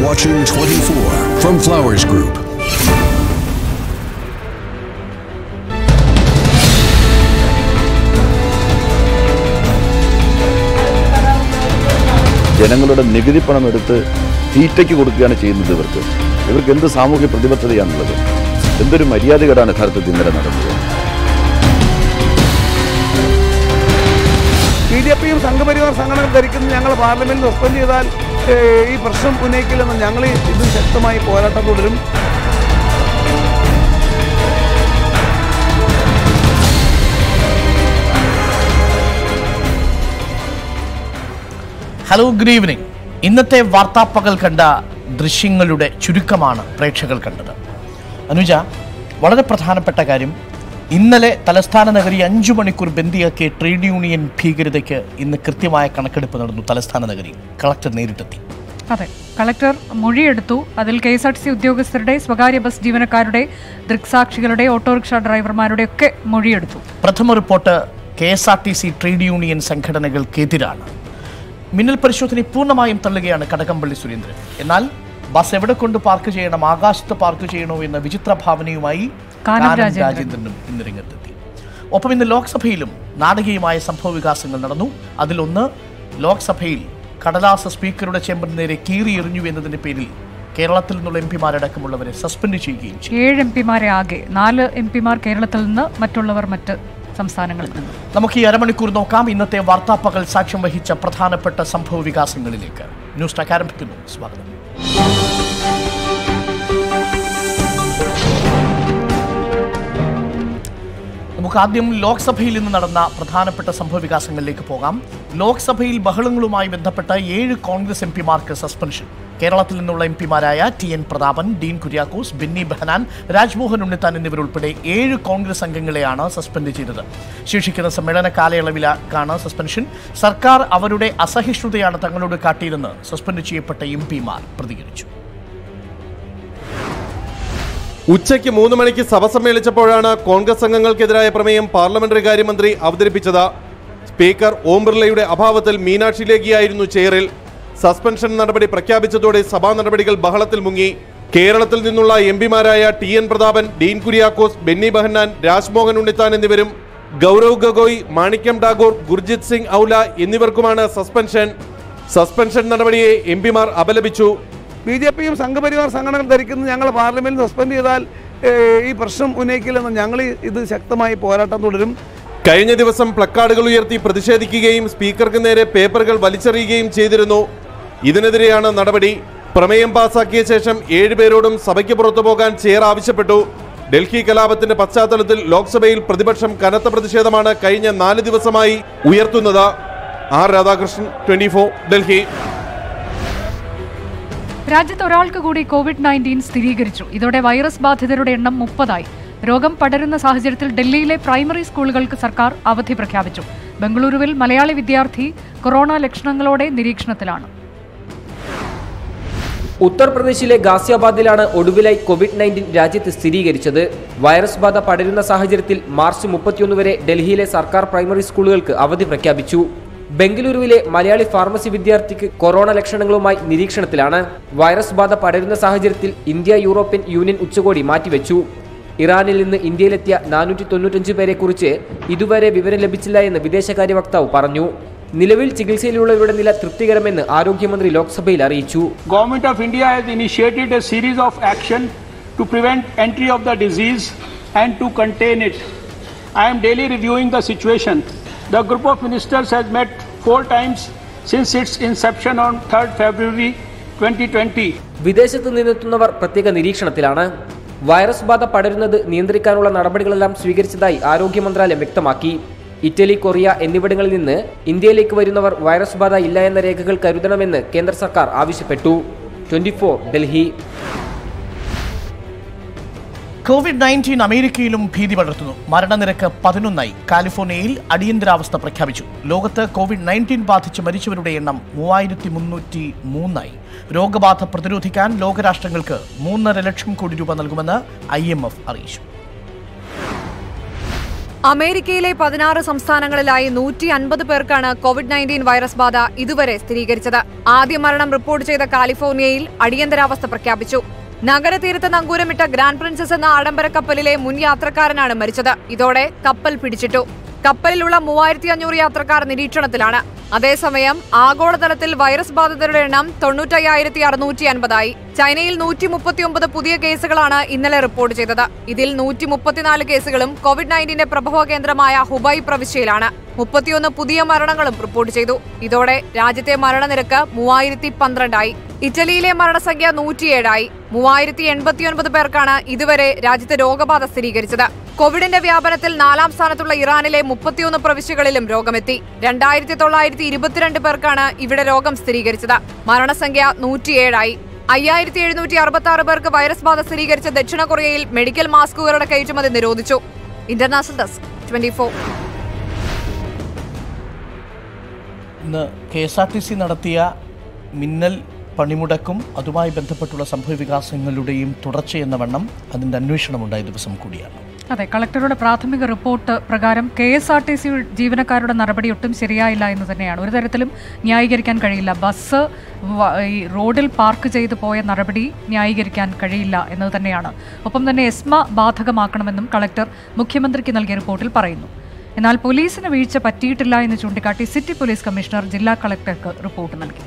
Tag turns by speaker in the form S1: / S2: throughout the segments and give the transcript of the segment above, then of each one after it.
S1: watching 24 from Flowers Group.
S2: ജനങ്ങളുടെ നികുതി പണം എടുത്ത് തീറ്റയ്ക്ക് കൊടുക്കുകയാണ് ചെയ്യുന്നത് ഇവർക്ക് ഇവർക്ക് എന്ത് സാമൂഹ്യ പ്രതിബദ്ധതയാണുള്ളത് എന്തൊരു മര്യാദകേടാണ് യഥാർത്ഥത്തിൽ ഇന്നലെ നടന്നത്
S3: ബി ജെ പിയും സംഘപരിവാർ സംഘടന ധരിക്കുന്ന ഞങ്ങൾ പാർലമെന്റിൽ സസ്പെൻഡ് ചെയ്താൽ ഏഹ്, ഈ പ്രശ്നം ഉന്നയിക്കില്ലെന്ന് ഞങ്ങൾ ഇത് ശക്തമായി പോരാട്ടം തുടരും
S4: ഹലോ ഗുഡ് ഈവനിങ് ഇന്നത്തെ വാർത്താപ്പകൽ കണ്ട ദൃശ്യങ്ങളുടെ ചുരുക്കമാണ് പ്രേക്ഷകർ കണ്ടത് അനുജ വളരെ പ്രധാനപ്പെട്ട കാര്യം ഇന്നലെ തലസ്ഥാന നഗരി അഞ്ചു മണിക്കൂർ ബന്ദിയാക്കിയ ട്രേഡ് യൂണിയൻ ഭീകരതയ്ക്ക് ഇന്ന് കൃത്യമായ കണക്കെടുപ്പ് നടന്നു തലസ്ഥാന നഗരി കളക്ടർ നേരിട്ടെത്തി
S5: അതെ കളക്ടർ മൊഴിയെടുത്തു അതിൽ K S R T C ഉദ്യോഗസ്ഥരുടെ സ്വകാര്യ ബസ് ജീവനക്കാരുടെ ദൃക്സാക്ഷികളുടെ ഓട്ടോറിക്ഷ ഡ്രൈവർമാരുടെ ഒക്കെ മൊഴിയെടുത്തു
S4: പ്രഥമ report K S R T C trade union സംഘടനകൾക്കെതിരാണ് മിന്നൽ പരിശോധന പൂർണ്ണമായും തള്ളുകയാണ് കടകംപള്ളി സുരേന്ദ്രൻ എന്നാൽ ബസ് എവിടെ കൊണ്ട് പാർക്ക് ചെയ്യണം ആകാശത്ത് പാർക്ക് ചെയ്യണോ എന്ന വിചിത്ര ഭാവനയുമായി
S5: കാനം
S4: കാനം
S5: രാജേന്ദ്രൻ.
S4: രാജേന്ദ്രനും ഇന്ന് രംഗത്തെത്തി ഒപ്പം ഇന്ന് ലോക്സഭയിലും നാടകീയമായ സംഭവ വികാസങ്ങൾ നടന്നു അതിലൊന്ന് ലോക്സഭയിൽ കടലാസ സ്പീക്കറുടെ ചേമ്പറിന് നേരെ കീറി എറിഞ്ഞു എന്നതിന്റെ പേരിൽ കേരളത്തിൽ നിന്നുള്ള എം പിമാരടക്കമുള്ളവരെ സസ്പെൻഡ് ചെയ്യുകയും ചെയ്തു
S5: ഏഴ് എം പിമാരെ ആകെ നാല് എം പിമാർ കേരളത്തിൽ നിന്ന് മറ്റുള്ളവർ മറ്റ് സംസ്ഥാനങ്ങളിൽ നിന്ന്
S4: നമുക്ക് ഈ അരമണിക്കൂർ നോക്കാം ഇന്നത്തെ വാർത്താപ്പകൽ സാക്ഷ്യം വഹിച്ച പ്രധാനപ്പെട്ട സംഭവ വികാസങ്ങളിലേക്ക് ന്യൂസ് ടാക്ക് ആരംഭിക്കുന്നു സ്വാഗതം നമുക്ക് ആദ്യം ലോക്സഭയിൽ ഇന്ന് നടന്ന പ്രധാനപ്പെട്ട സംഭവ വികാസങ്ങളിലേക്ക് പോകാം ലോക്സഭയിൽ ബഹളങ്ങളുമായി ബന്ധപ്പെട്ട ഏഴ് കോൺഗ്രസ് എം പിമാർക്ക് സസ്പെൻഷൻ കേരളത്തിൽ നിന്നുള്ള എം പിമാരായ ടി എൻ പ്രതാപൻ ഡീൻ കുര്യാക്കോസ് ബെന്നി ബെഹനാൻ രാജ്മോഹൻ ഉണ്ണിത്താൻ എന്നിവരുൾപ്പെടെ ഏഴ് കോൺഗ്രസ് അംഗങ്ങളെയാണ് സസ്പെൻഡ് ചെയ്തത് ശേഷിക്കുന്ന സമ്മേളന കാലയളവിലാണ് സസ്പെൻഷൻ സർക്കാർ അവരുടെ അസഹിഷ്ണുതയാണ് തങ്ങളോട് കാട്ടിയതെന്ന് സസ്പെൻഡ് ചെയ്യപ്പെട്ട എം പിമാർ പ്രതികരിച്ചു
S6: ഉച്ചയ്ക്ക് മൂന്ന് മണിക്ക് സഭ സമ്മേളിച്ചപ്പോഴാണ് കോൺഗ്രസ് അംഗങ്ങൾക്കെതിരായ പ്രമേയം പാർലമെന്ററി കാര്യമന്ത്രി അവതരിപ്പിച്ചത് സ്പീക്കർ ഓം ബിർളയുടെ അഭാവത്തിൽ മീനാക്ഷി ലേഖിയായിരുന്നു ചെയറിൽ സസ്പെൻഷൻ നടപടി പ്രഖ്യാപിച്ചതോടെ സഭാ നടപടികൾ ബഹളത്തിൽ മുങ്ങി കേരളത്തിൽ നിന്നുള്ള എം പിമാരായ ടി എൻ പ്രതാപൻ ഡീൻ കുര്യാക്കോസ് ബെന്നി ബെഹന്നാൻ രാജ്മോഹൻ ഉണ്ണിത്താൻ എന്നിവരും ഗൗരവ് ഗഗോയ് മാണിക്യം ടാഗോർ ഗുർജിത് സിംഗ് ഔല എന്നിവർക്കുമാണ് സസ്പെൻഷൻ സസ്പെൻഷൻ നടപടിയെ എം പിമാർ അപലപിച്ചു
S3: ബി ജെ പിയും സംഘപരിവാർ സംഘടന ധരിക്കുന്ന ഞങ്ങൾ പാർലമെന്റിൽ സസ്പെൻഡ് ചെയ്താൽ ഏഹ്, ഈ പ്രശ്നം ഉന്നയിക്കില്ലെന്ന് ഞങ്ങൾ ഇത് ശക്തമായി പോരാട്ടം തുടരും
S6: കഴിഞ്ഞ ദിവസം പ്ലക്കാർഡുകൾ ഉയർത്തി പ്രതിഷേധിക്കുകയും സ്പീക്കർക്ക് നേരെ പേപ്പറുകൾ വലിച്ചെറിയുകയും ചെയ്തിരുന്നു ഇതിനെതിരെയാണ് നടപടി പ്രമേയം പാസാക്കിയ ശേഷം ഏഴുപേരോടും സഭയ്ക്ക് പുറത്തു പോകാൻ ചെയർ ആവശ്യപ്പെട്ടു ഡൽഹി കലാപത്തിന്റെ പശ്ചാത്തലത്തിൽ ലോക്സഭയിൽ പ്രതിപക്ഷം കനത്ത പ്രതിഷേധമാണ് കഴിഞ്ഞ നാല് ദിവസമായി ഉയർത്തുന്നത് ആർ രാധാകൃഷ്ണൻ ട്വന്റി ഡൽഹി
S5: രാജ്യത്ത് ഒരാൾക്ക് കൂടി കോവിഡ് നയൻറ്റീൻ സ്ഥിരീകരിച്ചു ഇതോടെ വൈറസ് ബാധിതരുടെ എണ്ണം മുപ്പതായി രോഗം പടരുന്ന സാഹചര്യത്തിൽ ഡൽഹിയിലെ പ്രൈമറി സ്കൂളുകൾക്ക് സർക്കാർ അവധി പ്രഖ്യാപിച്ചു ബംഗളൂരുവിൽ മലയാളി വിദ്യാർത്ഥി കൊറോണ ലക്ഷണങ്ങളോടെ നിരീക്ഷണത്തിലാണ്
S7: ഉത്തർപ്രദേശിലെ ഗാസിയാബാദിലാണ് ഒടുവിലായി കോവിഡ് നയൻറ്റീൻ രാജ്യത്ത് സ്ഥിരീകരിച്ചത് വൈറസ് ബാധ പടരുന്ന സാഹചര്യത്തിൽ മാർച്ച് മുപ്പത്തിയൊന്ന് വരെ ഡൽഹിയിലെ സർക്കാർ പ്രൈമറി സ്കൂളുകൾക്ക് അവധി പ്രഖ്യാപിച്ചു ബംഗളൂരുവിലെ മലയാളി ഫാർമസി വിദ്യാർത്ഥിക്ക് കൊറോണ ലക്ഷണങ്ങളുമായി നിരീക്ഷണത്തിലാണ് വൈറസ് ബാധ പടരുന്ന സാഹചര്യത്തിൽ ഇന്ത്യ യൂറോപ്യൻ യൂണിയൻ ഉച്ചകോടി മാറ്റിവെച്ചു ഇറാനിൽ നിന്ന് ഇന്ത്യയിലെത്തിയ നാനൂറ്റി തൊണ്ണൂറ്റഞ്ച് പേരെക്കുറിച്ച് ഇതുവരെ വിവരം ലഭിച്ചില്ല എന്ന് വിദേശകാര്യ വക്താവ് പറഞ്ഞു നിലവിൽ ചികിത്സയിലുള്ളവരുടെ നില തൃപ്തികരമെന്ന് ആരോഗ്യമന്ത്രി ലോക്സഭയിൽ അറിയിച്ചു
S8: Government of India has initiated a series of action to prevent entry of the disease and to contain it. I am daily reviewing the situation. The group of ministers has met four times since its inception on 3rd February 2020.
S7: വിദേശത്ത് നിന്നെത്തുന്നവർ പ്രത്യേക നിരീക്ഷണത്തിലാണ് virus ബാധ പടരുന്നത് നിയന്ത്രിക്കാനുള്ള നടപടികളെല്ലാം സ്വീകരിച്ചതായി ആരോഗ്യ മന്ത്രാലയം വ്യക്തമാക്കി ഇറ്റലി കൊറിയ എന്നിവിടങ്ങളിൽ നിന്ന് ഇന്ത്യയിലേക്ക് വരുന്നവർ വൈറസ് ബാധ ഇല്ല എന്ന രേഖകൾ കരുതണമെന്ന് കേന്ദ്ര സർക്കാർ ആവശ്യപ്പെട്ടു ട്വന്റി ഡൽഹി
S4: കോവിഡ് നയൻറ്റീൻ അമേരിക്കയിലും ഭീതി പടർത്തുന്നു മരണനിരക്ക് പതിനൊന്നായി കാലിഫോർണിയയിൽ അടിയന്തരാവസ്ഥ പ്രഖ്യാപിച്ചു ലോകത്ത് കോവിഡ് നയൻറ്റീൻ ബാധിച്ച് മരിച്ചവരുടെ എണ്ണം മൂവായിരത്തി മുന്നൂറ്റി മൂന്നായി രോഗബാധ പ്രതിരോധിക്കാൻ ലോകരാഷ്ട്രങ്ങൾക്ക് മൂന്നര ലക്ഷം കോടി രൂപ നൽകുമെന്ന് ഐ എം എഫ് അറിയിച്ചു
S9: അമേരിക്കയിലെ പതിനാറ് സംസ്ഥാനങ്ങളിലായി നൂറ്റി അൻപത് പേർക്കാണ് കോവിഡ് നയൻറ്റീൻ വൈറസ് ബാധ ഇതുവരെ സ്ഥിരീകരിച്ചത് ആദ്യ മരണം റിപ്പോർട്ട് ചെയ്ത കാലിഫോർണിയയിൽ അടിയന്തരാവസ്ഥ പ്രഖ്യാപിച്ചു നഗരതീരത്ത് നങ്കൂരമിട്ട ഗ്രാൻഡ് പ്രിൻസസ് എന്ന ആഡംബര കപ്പലിലെ മുൻ യാത്രക്കാരനാണ് മരിച്ചത് ഇതോടെ കപ്പൽ പിടിച്ചിട്ടു കപ്പലിലുള്ള മൂവായിരത്തി അഞ്ഞൂറ് യാത്രക്കാർ നിരീക്ഷണത്തിലാണ് അതേസമയം ആഗോളതലത്തിൽ വൈറസ് ബാധിതരുടെ എണ്ണം തൊണ്ണൂറ്റയ്യായിരത്തി അറുന്നൂറ്റി അൻപതായി ചൈനയിൽ നൂറ്റി മുപ്പത്തിയൊമ്പത് പുതിയ കേസുകളാണ് ഇന്നലെ റിപ്പോർട്ട് ചെയ്തത് ഇതിൽ നൂറ്റി മുപ്പത്തിനാല് കേസുകളും കോവിഡ് നയൻറ്റീന്റെ പ്രഭവ കേന്ദ്രമായ ഹുബൈ പ്രവിശ്യയിലാണ് മുപ്പത്തിയൊന്ന് പുതിയ മരണങ്ങളും റിപ്പോർട്ട് ചെയ്തു ഇതോടെ രാജ്യത്തെ മരണനിരക്ക് മൂവായിരത്തി പന്ത്രണ്ടായി ഇറ്റലിയിലെ മരണസംഖ്യ നൂറ്റിയേഴായി മൂവായിരത്തി എൺപത്തിയൊൻപത് പേർക്കാണ് ഇതുവരെ രാജ്യത്ത് രോഗബാധ സ്ഥിരീകരിച്ചത് കോവിഡിന്റെ വ്യാപനത്തിൽ നാലാം സ്ഥാനത്തുള്ള ഇറാനിലെ മുപ്പത്തിയൊന്ന് പ്രവിശ്യകളിലും രോഗമെത്തി രണ്ടായിരത്തി തൊള്ളായിരത്തി ഇരുപത്തിരണ്ട് പേർക്കാണ് ഇവിടെ രോഗം സ്ഥിരീകരിച്ചത് മരണസംഖ്യ നൂറ്റിയേഴായി അയ്യായിരത്തി എഴുന്നൂറ്റി അറുപത്തി ആറ് പേർക്ക് വൈറസ് ബാധ സ്ഥിരീകരിച്ച ദക്ഷിണ കൊറിയയിൽ മെഡിക്കൽ മാസ്കുകളുടെ കയറ്റുമതി നിരോധിച്ചു ഇന്റർനാഷണൽ ഡെസ്ക് ട്വന്റി ഫോർ
S4: ഇന്ന് K S R T C നടത്തിയ മിന്നൽ പണിമുടക്കും അതുമായി ബന്ധപ്പെട്ടുള്ള സംഭവ വികാസങ്ങളുടെയും തുടർച്ചയെന്ന വണ്ണം അതിൻ്റെ അന്വേഷണമുണ്ടായ ദിവസം കൂടിയാണ്
S5: അതെ കളക്ടറുടെ പ്രാഥമിക റിപ്പോർട്ട് പ്രകാരം K S R T C ജീവനക്കാരുടെ നടപടി ഒട്ടും ശരിയായില്ല എന്ന് തന്നെയാണ് ഒരു തരത്തിലും ന്യായീകരിക്കാൻ കഴിയില്ല ബസ് വ- ഈ റോഡിൽ പാർക്ക് ചെയ്തു പോയ നടപടി ന്യായീകരിക്കാൻ കഴിയില്ല എന്നത് തന്നെയാണ് ഒപ്പം തന്നെ എസ്മ ബാധകമാക്കണമെന്നും കളക്ടർ മുഖ്യമന്ത്രിക്ക് നൽകിയ റിപ്പോർട്ടിൽ പറയുന്നു എന്നാൽ പോലീസിന് വീഴ്ച പറ്റിയിട്ടില്ല എന്ന് ചൂണ്ടിക്കാട്ടി സിറ്റി പോലീസ് കമ്മീഷണർ ജില്ലാ കളക്ടർക്ക് റിപ്പോർട്ട് നൽകി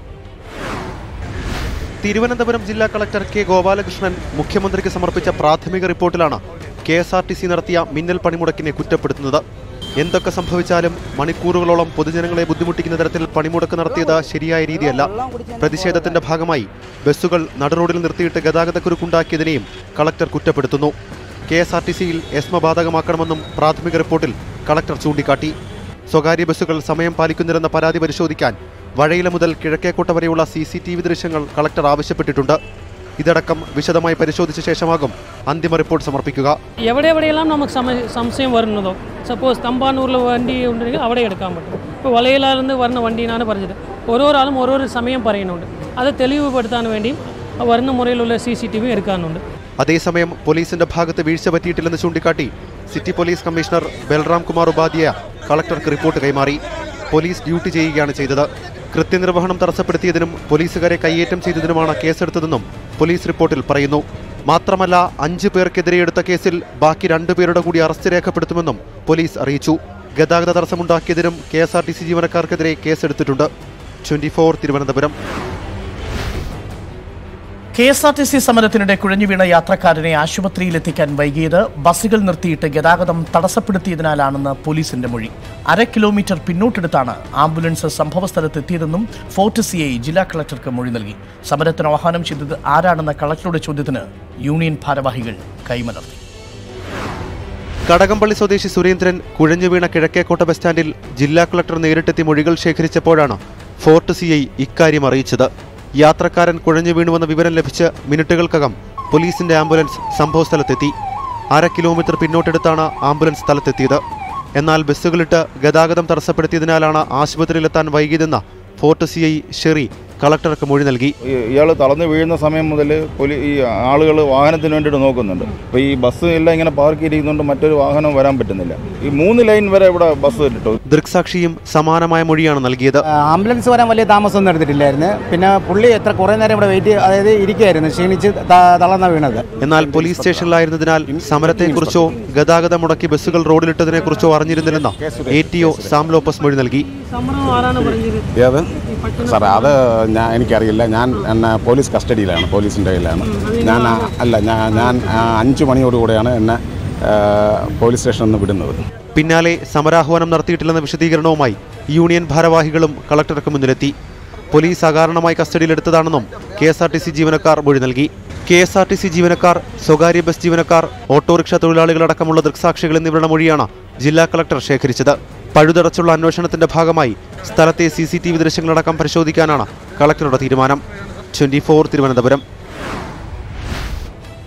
S6: തിരുവനന്തപുരം ജില്ലാ കളക്ടർ കെ ഗോപാലകൃഷ്ണൻ മുഖ്യമന്ത്രിക്ക് സമർപ്പിച്ച പ്രാഥമിക റിപ്പോർട്ടിലാണ് K S R T C നടത്തിയ മിന്നൽ പണിമുടക്കിനെ കുറ്റപ്പെടുത്തുന്നത് എന്തൊക്കെ സംഭവിച്ചാലും മണിക്കൂറുകളോളം പൊതുജനങ്ങളെ ബുദ്ധിമുട്ടിക്കുന്ന തരത്തിൽ പണിമുടക്ക് നടത്തിയത് ശരിയായ രീതിയല്ല പ്രതിഷേധത്തിന്റെ ഭാഗമായി ബസ്സുകൾ നടുറോഡിൽ നിർത്തിയിട്ട് ഗതാഗതക്കുരുക്കുണ്ടാക്കിയതിനെയും കളക്ടർ കുറ്റപ്പെടുത്തുന്നു കെ എസ് ആർ ടി സിയിൽ എസ്മ ബാധകമാക്കണമെന്നും പ്രാഥമിക റിപ്പോർട്ടിൽ കളക്ടർ ചൂണ്ടിക്കാട്ടി സ്വകാര്യ ബസ്സുകൾ സമയം പാലിക്കുന്നില്ലെന്ന പരാതി പരിശോധിക്കാൻ വഴയില മുതൽ കിഴക്കേക്കോട്ട വരെയുള്ള സി സി ടി വി ദൃശ്യങ്ങൾ കളക്ടർ ആവശ്യപ്പെട്ടിട്ടുണ്ട് ഇതടക്കം വിശദമായി പരിശോധിച്ച ശേഷമാകും അന്തിമ റിപ്പോർട്ട് സമർപ്പിക്കുക
S10: എവിടെ എവിടെയെല്ലാം നമുക്ക് സമ സംശയം വരുന്നതോ സപ്പോസ് തമ്പാനൂരിൽ വണ്ടി ഉണ്ടെങ്കിൽ അവിടെ എടുക്കാൻ പറ്റും ഇപ്പോൾ വളയിലായിരുന്നു വരുന്ന വണ്ടിയാണ് പറഞ്ഞത് ഓരോരാളും ഓരോരോ സമയം പറയുന്നുണ്ട് അത് തെളിവുപെടുത്താൻ വേണ്ടിയും വരുന്ന മുറയിലുള്ള സി സി ടി വി എടുക്കാനുണ്ട്
S6: അതേസമയം പോലീസിന്റെ ഭാഗത്ത് വീഴ്ച പറ്റിയിട്ടില്ലെന്ന് ചൂണ്ടിക്കാട്ടി city police commissioner Balram Kumar Upadhyay കളക്ടർക്ക് റിപ്പോർട്ട് കൈമാറി പോലീസ് ഡ്യൂട്ടി ചെയ്യുകയാണ് ചെയ്തത് കൃത്യനിർവഹണം തടസ്സപ്പെടുത്തിയതിനും പോലീസുകാരെ കയ്യേറ്റം ചെയ്തതിനുമാണ് കേസെടുത്തതെന്നും പോലീസ് റിപ്പോർട്ടിൽ പറയുന്നു മാത്രമല്ല അഞ്ച് പേർക്കെതിരെ എടുത്ത കേസിൽ ബാക്കി രണ്ടുപേരുടെ കൂടി അറസ്റ്റ് രേഖപ്പെടുത്തുമെന്നും പോലീസ് അറിയിച്ചു ഗതാഗത തടസ്സമുണ്ടാക്കിയതിനും K S R T C ജീവനക്കാർക്കെതിരെ കേസെടുത്തിട്ടുണ്ട് twenty four Thiruvananthapuram
S4: K S R T C സമരത്തിനിടെ കുഴഞ്ഞു വീണ യാത്രക്കാരനെ ആശുപത്രിയിലെത്തിക്കാൻ വൈകിയത് ബസ്സുകൾ നിർത്തിയിട്ട് ഗതാഗതം തടസ്സപ്പെടുത്തിയതിനാലാണെന്ന് പോലീസിന്റെ മൊഴി അര കിലോമീറ്റർ പിന്നോട്ടെടുത്താണ് ആംബുലൻസ് സംഭവസ്ഥലത്തെത്തിയതെന്നും ഫോർട്ട് സി ഐ ജില്ലാ കളക്ടർക്ക് മൊഴി നൽകി സമരത്തിന് ആഹ്വാനം ചെയ്തത് ആരാണെന്ന കളക്ടറുടെ ചോദ്യത്തിന് യൂണിയൻ ഭാരവാഹികൾ കൈമലർത്തി
S6: കടകംപള്ളി സ്വദേശി സുരേന്ദ്രൻ കുഴഞ്ഞു വീണ കിഴക്കേക്കോട്ട ബസ് സ്റ്റാൻഡിൽ ജില്ലാ കളക്ടർ നേരിട്ടെത്തി മൊഴികൾ ശേഖരിച്ചപ്പോഴാണ് ഫോർട്ട് സി ഐ ഇക്കാര്യം അറിയിച്ചത് യാത്രക്കാരൻ കുഴഞ്ഞു വീണുവെന്ന വിവരം ലഭിച്ച് മിനിറ്റുകൾക്കകം പോലീസിന്റെ ആംബുലൻസ് സംഭവസ്ഥലത്തെത്തി അര കിലോമീറ്റർ പിന്നോട്ടെടുത്താണ് ആംബുലൻസ് സ്ഥലത്തെത്തിയത് എന്നാൽ ബസ്സുകളിട്ട് ഗതാഗതം തടസ്സപ്പെടുത്തിയതിനാലാണ് ആശുപത്രിയിലെത്താൻ വൈകിയതെന്ന ഫോർട്ട് സി ഐ ഷെറി കളക്ടർക്ക് മൊഴി നൽകി
S11: ഇയാൾ തളർന്ന് വീഴുന്ന സമയം മുതൽ പോലീ ഈ ആളുകൾ വാഹനത്തിന് വേണ്ടിയിട്ട് നോക്കുന്നുണ്ട് അപ്പോൾ ഈ ബസ് എല്ലാം ഇങ്ങനെ പാർക്ക് ചെയ്തിരിക്കുന്നതുകൊണ്ട് മറ്റൊരു വാഹനം വരാൻ പറ്റുന്നില്ല ഈ മൂന്ന് ലൈൻ വരെ ഇവിടെ ബസ് ഇട്ടു
S6: ദൃക്സാക്ഷിയും സമാനമായ മൊഴിയാണ് നൽകിയത്
S12: ആംബുലൻസ് വരാൻ വലിയ താമസമൊന്നും എടുത്തിട്ടില്ലായിരുന്നു പിന്നെ പുള്ളി എത്ര കുറേ നേരം ഇവിടെ വെയിറ്റ് അതായത് ഇരിക്കുകയായിരുന്നു ക്ഷീണിച്ച് ത- തളർന്ന വീണത്
S6: എന്നാൽ പോലീസ് സ്റ്റേഷനിലായിരുന്നതിനാൽ സമരത്തെക്കുറിച്ചോ ഗതാഗതം മുടക്കി ബസ്സുകൾ റോഡിലിട്ടതിനെക്കുറിച്ചോ അറിഞ്ഞിരുന്നില്ലെന്ന് A T O Sam Lopez മൊഴി നൽകി
S10: സമരം ആരാണ് പറഞ്ഞത്
S13: ഏത് സാറേ അത് ഞാൻ എനിക്കറിയില്ല ഞാൻ എന്നെ പോലീസ് കസ്റ്റഡിയിലാണ് പോലീസിൻ്റെ കയ്യിലാണ് ഞാൻ ആ, അല്ല ഞാൻ ഞാൻ ആ, അഞ്ച് മണിയോടുകൂടെയാണ് എന്നെ ആ, പോലീസ് സ്റ്റേഷനിൽ നിന്ന് വിടുന്നത്
S6: പിന്നാലെ സമരാഹ്വാനം നടത്തിയിട്ടില്ലെന്ന വിശദീകരണവുമായി യൂണിയൻ ഭാരവാഹികളും കളക്ടർക്ക് മുന്നിലെത്തി പോലീസ് അകാരണമായി കസ്റ്റഡിയിലെടുത്തതാണെന്നും K S R T C ജീവനക്കാർ മൊഴി നൽകി K S R T C ജീവനക്കാർ സ്വകാര്യ ബസ് ജീവനക്കാർ ഓട്ടോറിക്ഷ തൊഴിലാളികളടക്കമുള്ള ദൃക്സാക്ഷികൾ എന്നിവരുടെ മൊഴിയാണ് ജില്ലാ കളക്ടർ ശേഖരിച്ചത് പഴുതടച്ചുള്ള അന്വേഷണത്തിന്റെ ഭാഗമായി സ്ഥലത്തെ സി സി ടി വി ദൃശ്യങ്ങളടക്കം പരിശോധിക്കാനാണ് കളക്ടറുടെ തീരുമാനം ട്വന്റി ഫോർ തിരുവനന്തപുരം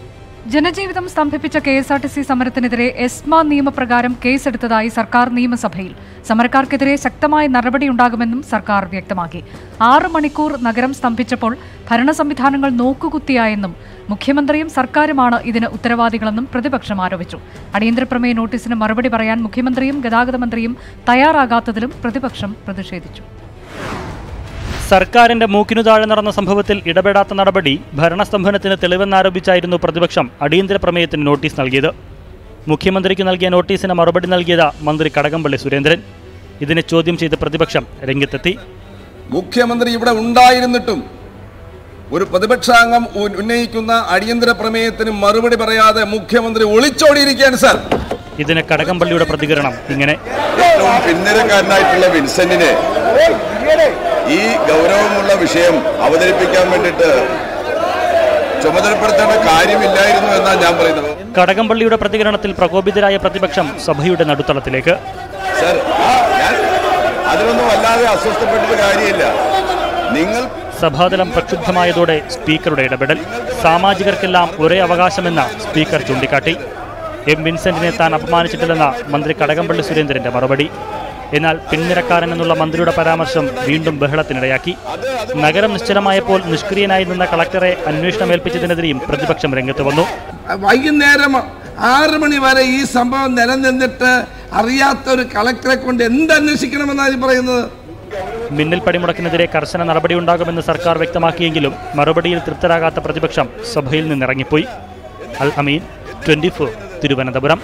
S5: ജനജീവിതം സ്തംഭിപ്പിച്ച K S R T C സമരത്തിനെതിരെ എസ്മ നിയമപ്രകാരം കേസെടുത്തതായി സർക്കാർ നിയമസഭയിൽ സമരക്കാർക്കെതിരെ ശക്തമായ നടപടിയുണ്ടാകുമെന്നും സർക്കാർ വ്യക്തമാക്കി ആറ് മണിക്കൂർ നഗരം സ്തംഭിച്ചപ്പോൾ ഭരണ സംവിധാനങ്ങൾ നോക്കുകുത്തിയായെന്നും മുഖ്യമന്ത്രിയും സർക്കാരുമാണ് ഇതിന് ഉത്തരവാദികളെന്നും പ്രതിപക്ഷം ആരോപിച്ചു അടിയന്തര പ്രമേയ നോട്ടീസിന് മറുപടി പറയാൻ മുഖ്യമന്ത്രിയും ഗതാഗത മന്ത്രിയും തയ്യാറാകാത്തതിലും പ്രതിപക്ഷം പ്രതിഷേധിച്ചു
S14: സർക്കാരിന്റെ മൂക്കിനു താഴെ നടന്ന സംഭവത്തിൽ ഇടപെടാത്ത നടപടി ഭരണസ്തംഭനത്തിന് തെളിവെന്നാരോപിച്ചായിരുന്നു പ്രതിപക്ഷം അടിയന്തര പ്രമേയത്തിന് നോട്ടീസ് നൽകിയത് മുഖ്യമന്ത്രിക്ക് നൽകിയ നോട്ടീസിന് മറുപടി നൽകിയത് മന്ത്രി കടകംപള്ളി സുരേന്ദ്രൻ ഇതിനെ ചോദ്യം ചെയ്ത് പ്രതിപക്ഷം രംഗത്തെത്തി
S15: മുഖ്യമന്ത്രി ഇവിടെ ഉണ്ടായിരുന്നിട്ടും ഒരു പ്രതിപക്ഷാംഗം ഉ- ഉന്നയിക്കുന്ന അടിയന്തര പ്രമേയത്തിന് മറുപടി പറയാതെ മുഖ്യമന്ത്രി ഒളിച്ചോടിയിരിക്കുകയാണ് സാർ
S14: ഇതിന് കടകംപള്ളിയുടെ പ്രതികരണം ഇങ്ങനെ
S15: ഏറ്റവും പിന്നിരക്കാരനായിട്ടുള്ള വിൻസെന്റിനെ ഈ ഗൗരവമുള്ള വിഷയം അവതരിപ്പിക്കാൻ വേണ്ടിയിട്ട് ചുമതലപ്പെടുത്തേണ്ട കാര്യമില്ലായിരുന്നു എന്നാണ് ഞാൻ പറയുന്നത്
S14: കടകംപള്ളിയുടെ പ്രതികരണത്തിൽ പ്രകോപിതരായ പ്രതിപക്ഷം സഭയുടെ നടുത്തളത്തിലേക്ക്
S15: സാർ ഞാൻ അതിലൊന്നും വല്ലാതെ അസ്വസ്ഥപ്പെട്ടിട്ട് കാര്യമില്ല നിങ്ങൾ
S14: സഭാതലം പ്രക്ഷുബ്ധമായതോടെ സ്പീക്കറുടെ ഇടപെടൽ സാമാജികർക്കെല്ലാം ഒരേ അവകാശമെന്ന സ്പീക്കർ ചൂണ്ടിക്കാട്ടി എം വിൻസെന്റിനെ താൻ അപമാനിച്ചിട്ടില്ലെന്ന മന്ത്രി കടകംപള്ളി സുരേന്ദ്രന്റെ മറുപടി എന്നാൽ പിൻനിരക്കാരൻ എന്നുള്ള മന്ത്രിയുടെ പരാമർശം വീണ്ടും ബഹളത്തിനിടയാക്കി നഗരം നിശ്ചലമായപ്പോൾ നിഷ്ക്രിയനായി നിന്ന കളക്ടറെ അന്വേഷണമേൽപ്പിച്ചതിനെതിരെയും പ്രതിപക്ഷം രംഗത്ത് വന്നു
S3: വൈകുന്നേരം ആറ് മണി വരെ ഈ സംഭവം നിലനിന്നിട്ട് അറിയാത്ത ഒരു കളക്ടറെ കൊണ്ട് എന്ത് അന്വേഷിക്കണമെന്നാണ് ഈ പറയുന്നത്
S14: മിന്നൽ പണിമുടക്കിനെതിരെ കർശന നടപടിയുണ്ടാകുമെന്ന് സർക്കാർ വ്യക്തമാക്കിയെങ്കിലും മറുപടിയിൽ തൃപ്തരാകാത്ത പ്രതിപക്ഷം സഭയിൽ നിന്നിറങ്ങിപ്പോയി അൽ അമീൻ ട്വന്റി തിരുവനന്തപുരം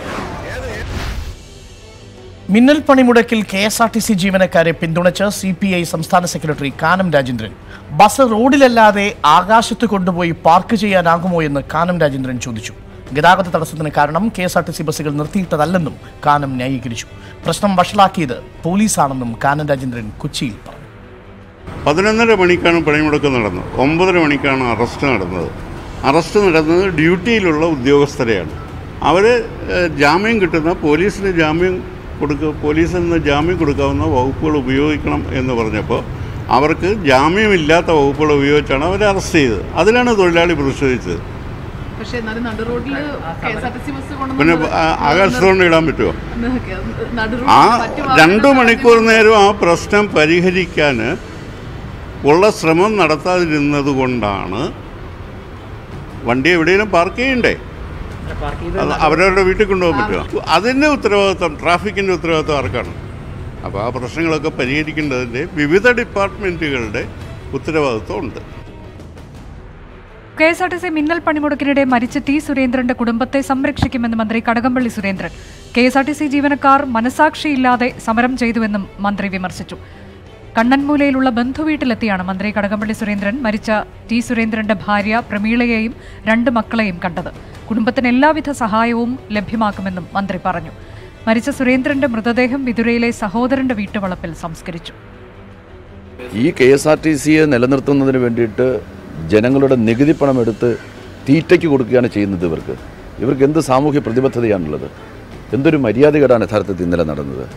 S4: മിന്നൽ പണിമുടക്കിൽ K S R T C ജീവനക്കാരെ പിന്തുണച്ച് സി പി ഐ സംസ്ഥാന സെക്രട്ടറി കാനം രാജേന്ദ്രൻ ബസ് റോഡിലല്ലാതെ ആകാശത്ത് കൊണ്ടുപോയി പാർക്ക് ചെയ്യാനാകുമോ എന്ന് കാനം രാജേന്ദ്രൻ ചോദിച്ചു ഗതാഗത തടസ്സത്തിന് കാരണം K S R T C ബസ്സുകൾ നിർത്തിയിട്ടതല്ലെന്നും കാനം ന്യായീകരിച്ചു പ്രശ്നം വഷളാക്കിയത് പോലീസാണെന്നും കാനം രാജേന്ദ്രൻ കൊച്ചിയിൽ പറഞ്ഞു
S16: പതിനൊന്നര മണിക്കാണ് പണിമുടക്ക് നടന്നത് ഒമ്പതര മണിക്കാണ് അറസ്റ്റ് നടന്നത് അറസ്റ്റ് നടന്നത് ഡ്യൂട്ടിയിലുള്ള ഉദ്യോഗസ്ഥരെയാണ് അവർ ജാമ്യം കിട്ടുന്ന പോലീസിന് ജാമ്യം കൊടുക്കുക പോലീസിൽ നിന്ന് ജാമ്യം കൊടുക്കാവുന്ന വകുപ്പുകൾ ഉപയോഗിക്കണം എന്ന് പറഞ്ഞപ്പോൾ അവർക്ക് ജാമ്യമില്ലാത്ത വകുപ്പുകൾ ഉപയോഗിച്ചാണ് അവരെ അറസ്റ്റ് ചെയ്തത് അതിലാണ് തൊഴിലാളി പ്രതിഷേധിച്ചത്
S17: പക്ഷേ എന്നാലും നടു റോഡിൽ K S R T C bus
S16: പിന്നെ ആ- ആകാശത്തോണ്ട് ഇടാൻ പറ്റുമോ
S17: നടു
S16: ആ
S17: മറ്റു
S16: രണ്ടു മണിക്കൂർ നേരം ആ പ്രശ്നം പരിഹരിക്കാൻ ഉള്ള ശ്രമം നടത്താതിരുന്നത് കൊണ്ടാണ് വണ്ടി എവിടെയെങ്കിലും പാർക്ക് ചെയ്യണ്ടേ അത് അവരവരുടെ വീട്ടിൽ കൊണ്ടുപോകാൻ പറ്റുമോ അതിൻ്റെ ഉത്തരവാദിത്വം ട്രാഫിക്കിൻ്റെ ഉത്തരവാദിത്വം ആർക്കാണ് അപ്പോൾ ആ പ്രശ്നങ്ങളൊക്കെ പരിഹരിക്കേണ്ടതിൻ്റെ വിവിധ ഡിപ്പാർട്ട്മെൻറ്റുകളുടെ ഉത്തരവാദിത്വം ഉണ്ട്
S5: K S R T C മിന്നൽ പണിമുടക്കിനിടെ മരിച്ച ടി സുരേന്ദ്രന്റെ കുടുംബത്തെ സംരക്ഷിക്കുമെന്ന് മന്ത്രി Kadakampally Surendran K S R T C ജീവനക്കാർ മനസാക്ഷിയില്ലാതെ സമരം ചെയ്തുവെന്നും മന്ത്രി വിമർശിച്ചു കണ്ണൻമൂലയിലുള്ള ബന്ധുവീട്ടിലെത്തിയാണ് മന്ത്രി കടകംപള്ളി സുരേന്ദ്രൻ മരിച്ച ടി സുരേന്ദ്രന്റെ ഭാര്യ പ്രമീളയെയും രണ്ട് മക്കളെയും കണ്ടത് കുടുംബത്തിന് എല്ലാവിധ സഹായവും ലഭ്യമാക്കുമെന്നും മന്ത്രി പറഞ്ഞു മരിച്ച സുരേന്ദ്രന്റെ മൃതദേഹം വിതുരയിലെ സഹോദരന്റെ വീട്ടുവളപ്പിൽ സംസ്കരിച്ചു
S2: ഈ കെ എസ് ആർ ടി സിയെ നിലനിർത്തുന്നതിന് വേണ്ടിയിട്ട് ജനങ്ങളുടെ നികുതി പണം എടുത്ത് തീറ്റയ്ക്ക് കൊടുക്കുകയാണ് ചെയ്യുന്നത് ഇവർക്ക് ഇവർക്ക് എന്ത് സാമൂഹ്യ പ്രതിബദ്ധതയാണുള്ളത് എന്തൊരു മര്യാദകേടാണ് യഥാർത്ഥത്തിൽ ഇന്നലെ നടന്നത്